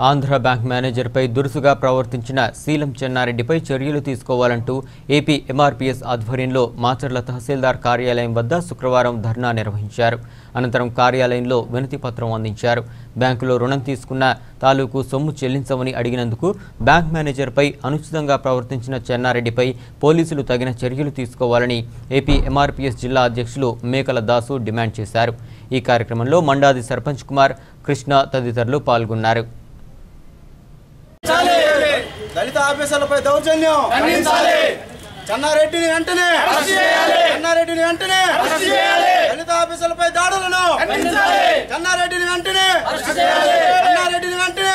Andhra bank మేనేజర్పై దురుసుగా ప్రవర్తించిన శీలం చెన్నారెడ్డిపై చర్యలు తీసుకోవాలంటూ ఏపీ ఎంఆర్పీఎస్ ఆధ్వర్యంలో మాచర్ల తహసీల్దార్ కార్యాలయం వద్ద శుక్రవారం ధర్నా నిర్వహించారు అనంతరం కార్యాలయంలో వినతి పత్రం అందించారు బ్యాంకులో రుణం తీసుకున్న తాలూకు సొమ్ము చెల్లించమని అడిగినందుకు బ్యాంక్ మేనేజర్పై అనుచితంగా ప్రవర్తించిన చెన్నారెడ్డిపై పోలీసులు తగిన చర్యలు తీసుకోవాలని ఏపీ ఎంఆర్పీఎస్ జిల్లా అధ్యక్షులు మేకల దాసు డిమాండ్ చేశారు ఈ కార్యక్రమంలో మండాది సర్పంచ్ కుమార్ కృష్ణ తదితరులు పాల్గొన్నారు దళిత ఆఫీసర్లపై దౌర్జన్యం చెన్నారెడ్డిని వెంటనే చెన్నారెడ్డిని వెంటనే దళిత ఆఫీసర్లపై దాడులను చెన్నారెడ్డిని వెంటనే చెన్నారెడ్డిని వెంటనే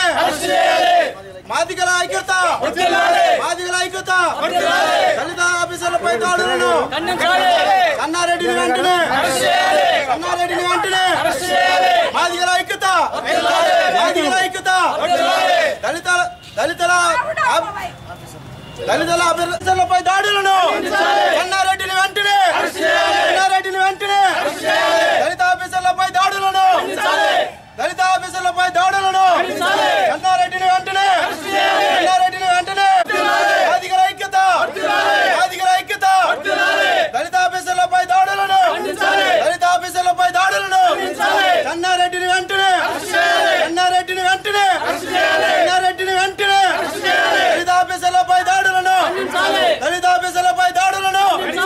మాదిగల ఐక్యత మాదిగల ఐక్యత దళిత ఆఫీసర్లపై దాడులను చెన్నారెడ్డిని వెంటనే చెన్నారెడ్డిని వెంటనే మాదిగల ఐక్యత మాదిగల ఐక్యత దళిత దళితుల ఆఫ్- దళితుల అభ్యర్థులపై దాడులను చెన్నారెడ్డిని వెంటనే చెన్నారెడ్డిని వెంటనే దళిత ఆఫీసర్లపై దాడులను దళిత ఆఫీసర్లపై దాడులను చెన్నారెడ్డిని వెంటనే చెన్నారెడ్డిని వెంటనే ఆదిగల ఐక్యత ఆదిగల ఐక్యత దళిత ఆఫీసర్లపై దాడులను దళిత ఆఫీసర్లపై దాడులను చెన్నారెడ్డిని వెంటనే చెన్నారెడ్డిని వెంటనే చెన్నారెడ్డిని వెంటనే దళిత ఆఫీసర్లపై దాడులను దళిత ఆఫీసర్లపై దాడులను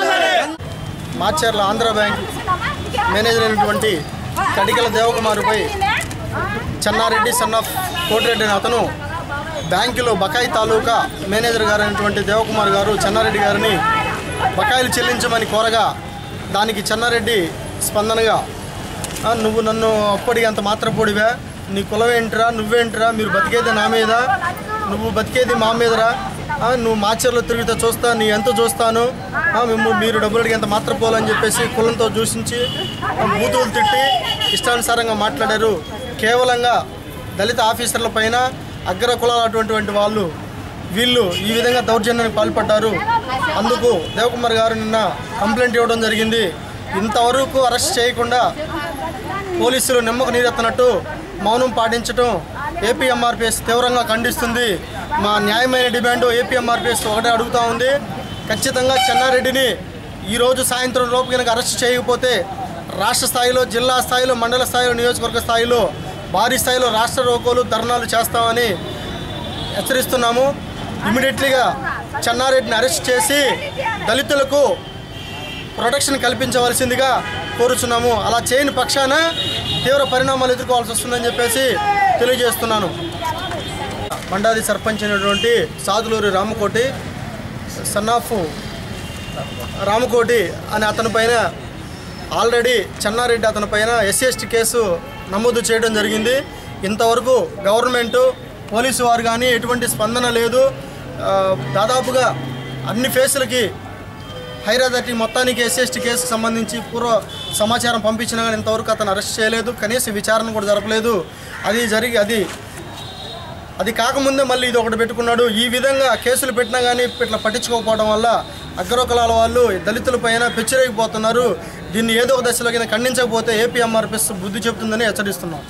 మాచర్ల ఆంధ్ర బ్యాంక్ మేనేజర్ అయినటువంటి కడికల దేవకుమారుపై చెన్నారెడ్డి సన్ ఆఫ్ కోటిరెడ్డి అనే అతను బ్యాంకులో బకాయి తాలూకా మేనేజర్ గారు అయినటువంటి దేవకుమార్ గారు చెన్నారెడ్డి గారిని బకాయిలు చెల్లించమని కోరగా దానికి చెన్నారెడ్డి స్పందనగా "ఆ, నువ్వు నన్ను అప్పటికి అంత మాత్రపొడివా నీ కులం ఏంట్రా నువ్వేంట్రా మీరు బతికేది నా మీద నువ్వు బతికేది మా మీదరా ఆ, నువ్వు మాచర్లో తిరిగితే చూస్తా నీ ఎంత చూస్తాను ఆ, మేము మీరు డబ్బులు అడిగి ఎంత మాత్రపోలని చెప్పేసి కులంతో దూషించి ఆ, బూతులు తిట్టి ఇష్టానుసారంగా మాట్లాడారు కేవలంగా దళిత ఆఫీసర్ల పైన అగ్ర కులాలు అటువంటి వాళ్ళు వీళ్ళు ఈ విధంగా దౌర్జన్యానికి పాల్పడ్డారు అందుకు దేవకుమార్ గారు నిన్న కంప్లైంట్ ఇవ్వడం జరిగింది ఇంతవరకు అరెస్ట్ చేయకుండా పోలీసులు నిమ్మకు నీరెత్తనట్టు మౌనం పాటించడం ఏపీఎంఆర్పిఎస్ తీవ్రంగా ఖండిస్తుంది మా న్యాయమైన డిమాండ్ ఏపీఎంఆర్పిఎస్ ఒకటే అడుగుతా ఉంది ఖచ్చితంగా చెన్నారెడ్డిని ఈరోజు సాయంత్రం లోపు కనుక అరెస్ట్ చేయకపోతే రాష్ట్ర స్థాయిలో జిల్లా స్థాయిలో మండల స్థాయిలో నియోజకవర్గ స్థాయిలో భారీ స్థాయిలో రాష్ట్ర రోకోలు ధర్నాలు చేస్తామని హెచ్చరిస్తున్నాము ఇమీడియట్లీగా చెన్నారెడ్డిని అరెస్ట్ చేసి దళితులకు ప్రొటెక్షన్ కల్పించవలసిందిగా కోరుచున్నాము అలా చేయని పక్షాన తీవ్ర పరిణామాలు ఎదుర్కోవాల్సి వస్తుందని చెప్పేసి తెలియజేస్తున్నాను మండాది సర్పంచ్ అయినటువంటి సాదులూరి రామకోటి సన్నాఫ్ రామకోటి అనే అతని పైన ఆల్రెడీ చెన్నారెడ్డి అతని పైన ఎస్సీ ఎస్టీ కేసు నమోదు చేయడం జరిగింది ఇంతవరకు గవర్నమెంటు పోలీసు వారు కానీ ఎటువంటి స్పందన లేదు ఆ, దాదాపుగా అన్ని ఫేసులకి హైదరాబాద్ మొత్తానికి ఎస్సీ ఎస్టీ కేసుకు సంబంధించి పూర్వ సమాచారం పంపించినా కానీ ఇంతవరకు అతను అరెస్ట్ చేయలేదు కనీస విచారణ కూడా జరపలేదు అది జరిగి అది అది కాకముందే మళ్ళీ ఇది ఒకటి పెట్టుకున్నాడు ఈ విధంగా కేసులు పెట్టినా కానీ ఇట్లా పట్టించుకోకపోవడం వల్ల అగ్రకులాల వాళ్ళు దళితుల పైన పెచ్చిరేగిపోతున్నారు దీన్ని ఏదో ఒక దశలో కింద ఖండించకపోతే ఏపీఎంఆర్పిఎస్ బుద్ధి చెబుతుందని హెచ్చరిస్తున్నాం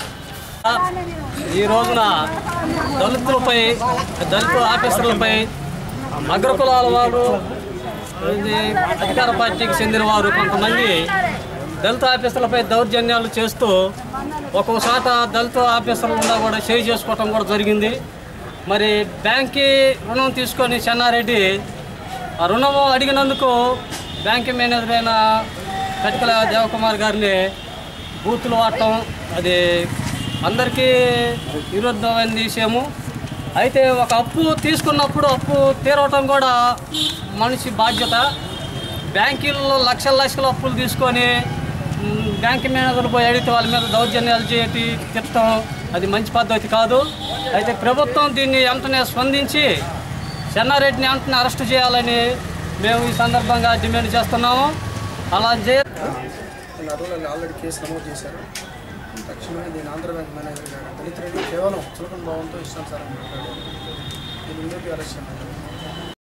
ఈ రోజున దళితులపై దళిత ఆఫీసర్లపై అగ్రకులాల వారు ఇది అధికార పార్టీకి చెందిన వారు కొంతమంది దళిత ఆఫీసర్లపై దౌర్జన్యాలు చేస్తూ ఒక్కోసాట దళిత ఆఫీసర్లు ఉన్నా కూడా చేయి చేసుకోవటం కూడా జరిగింది మరి బ్యాంక్కి రుణం తీసుకొని చెన్నారెడ్డి ఆ రుణం అడిగినందుకు బ్యాంక్ మేనేజర్ అయిన కటికల దేవకుమార్ గారిని బూతులు వాడటం అది అందరికీ విరుద్ధమైన విషయము అయితే ఒక అప్పు తీసుకున్నప్పుడు అప్పు తీరవటం కూడా మనిషి బాధ్యత బ్యాంకుల్లో లక్షల లక్షల అప్పులు తీసుకొని మ్, బ్యాంక్ మేనేజర్లు పోయి అడిగితే వాళ్ళ మీద దౌర్జన్యాలు చేయటి తిట్టడం అది మంచి పద్ధతి కాదు అయితే ప్రభుత్వం దీన్ని వెంటనే స్పందించి చెన్నారెడ్డిని వెంటనే అరెస్ట్ చేయాలని మేము ఈ సందర్భంగా డిమాండ్ చేస్తున్నాము అలా చే అరువులలో ఆల్రెడీ కేసు నమోదు చేశారు తక్షణమే దీని ఆంధ్ర బ్యాంక్ మేనేజర్ గారు దళితులు కేవలం చులకన భావంతో ఇష్టం సార్ మాట్లాడారు దీని ఇమీడియట్గా అరెస్ట్ చేయాలి